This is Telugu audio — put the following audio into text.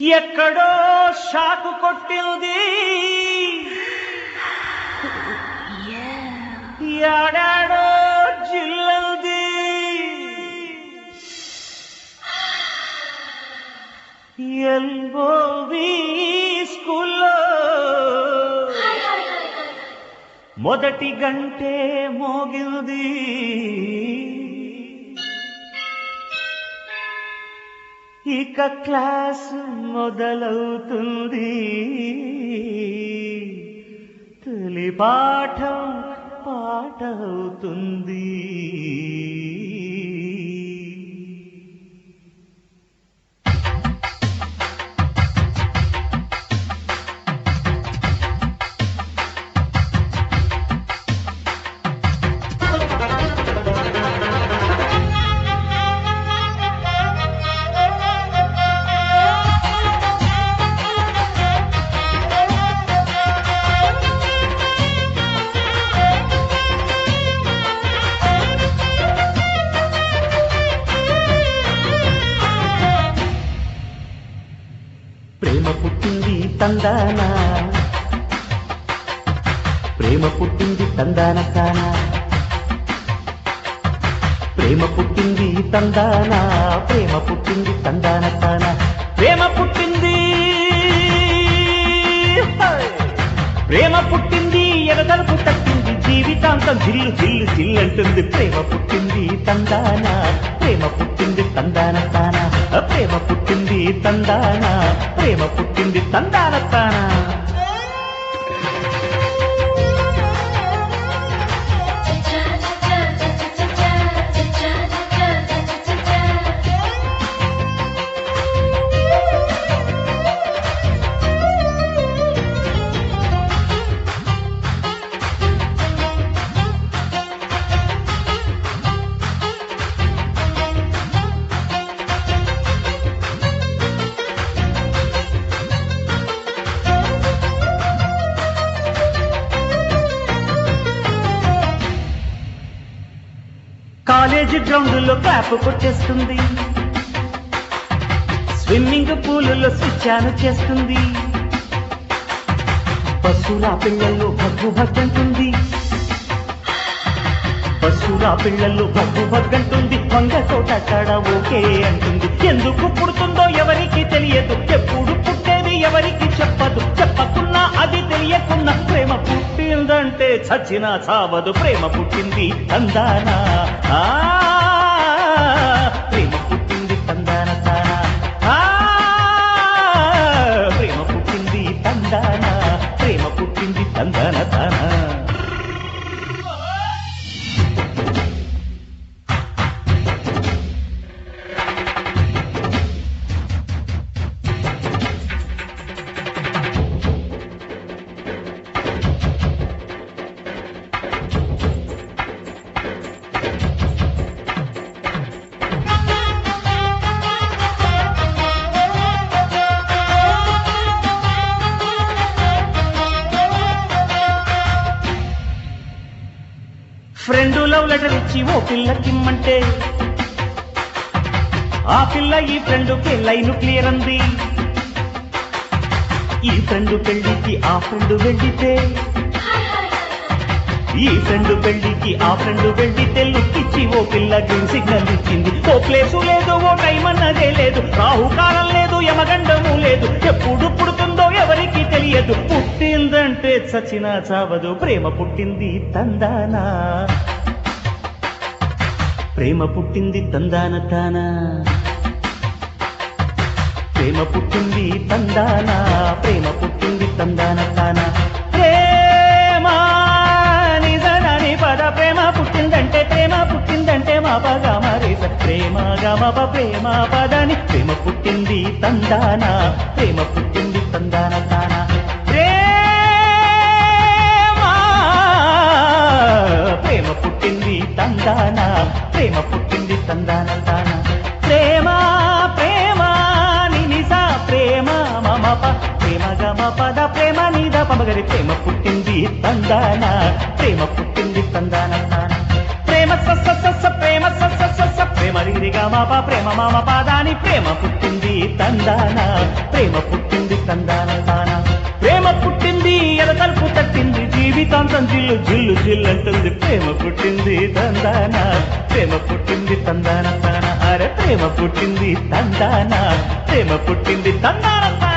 ఎక్కడో షాకు కొట్టింది యాడాడో జిల్లంది ఎల్బోవి స్కూల్లో మొదటి గంటే మోగింది ఇక క్లాస్ మొదలవుతుంది తొలి పాఠం పాట అవుతుంది ప్రేమ పుట్టింది తందానా ప్రేమ పుట్టింది తందాన తానా ప్రేమ పుట్టింది తందానా ప్రేమ పుట్టింది తందాన తానా ప్రేమ పుట్టింది హై! ప్రేమ పుట్టింది ఎగదలుపు తట్టింది జీవితాంతం జిల్లు జిల్లు జిల్లంటుంది ప్రేమ పుట్టింది తందానా ప్రేమ పుట్టింది తందాన తానా ప్రేమ పుట్టింది తందానా ప్రేమ పుట్టింది తందాన తానా కాలేజీ గ్రౌండ్ క్లాప్ కొట్టేస్తుంది స్విమ్మింగ్ పూలులో స్విచ్చాను చేస్తుంది బస్సుల పిల్లల్లో భగ్గు భగ్గంటుంది బస్సుల పిల్లల్లో భగ్గు భగ్గంటుంది వంగ తోట కాడ ఓకే అంటుంది ఎందుకు పుడుతుందో ఎవరికి తెలియదు ఎప్పుడు పుట్టేది ఎవరికి చెప్పదు చెప్పకున్నా అది తెలియకున్నా ప్రేమ పుట్టిందంటే చచ్చినా చావదు ప్రేమ పుట్టింది తందానా ఆ, ప్రేమ పుట్టింది తందాన తానా ఆ, ప్రేమ పుట్టింది తందానా ప్రేమ పుట్టింది తందాన తానా ఫ్రెండ్ లవ్ లెటర్ ఇచ్చి ఓ పిల్లకిమ్మంటే ఆ పిల్ల ఈ ఫ్రెండ్ లైన్ క్లియర్ అంది ఈ ఫ్రెండ్ పెళ్లికి ఆ ఫ్రెండ్ వెళ్ళితే ఈ ఫ్రెండ్ పెళ్లికి ఆ ఫ్రెండ్ వెళ్ళితే లుక్కిచ్చి ఓ పిల్ల గ్రీన్ సిగ్నల్ ఇచ్చింది ఓ ప్లేసు లేదు ఓ టైం అన్నదే లేదు రాహుకాలం లేదు యమగండము లేదు ఎప్పుడు పుడుతుందో ఎవరికి తెలియదు పుట్టిందంటే చచ్చినా చావదు ప్రేమ పుట్టింది తందానా ప్రేమ పుట్టింది తందాన తానా ప్రేమ పుట్టింది తందానా ప్రేమ పుట్టింది తందాన తానా ప్రేమ నిజనని పద ప్రేమ పుట్టిందంటే ప్రేమ పుట్టిందంటే మా పగ మరి ప్రేమ గమప ప్రేమ పదని ప్రేమ పుట్టింది తందానా ప్రేమ పుట్టింది తందాన తానా ప్రేమ ప్రేమ పుట్టింది తందానా ప్రేమ పుట్టింది తందాన తానా ప్రేమ ప్రేమ నినిసా ప్రేమ మమప ప్రేమ గమ పద ప్రేమ నీద పమగరి ప్రేమ పుట్టింది తందాన ప్రేమ పుట్టింది తందాన తాన ప్రేమ స స స స ప్రేమ స స స స ప్రేమ రి సరిగా మాప ప్రేమ మామ పాదాని ప్రేమ పుట్టింది తందాన ప్రేమ పుట్టింది తందాన తాన ప్రేమ పుట్టింది ఎద తలుపు తట్టింది జీవితాంతం జిల్లు జిల్లు జిల్లంటుంది ప్రేమ పుట్టింది తందాన ప్రేమ పుట్టింది తందాన తాన అరే ప్రేమ పుట్టింది తందాన ప్రేమ పుట్టింది తందాన తాన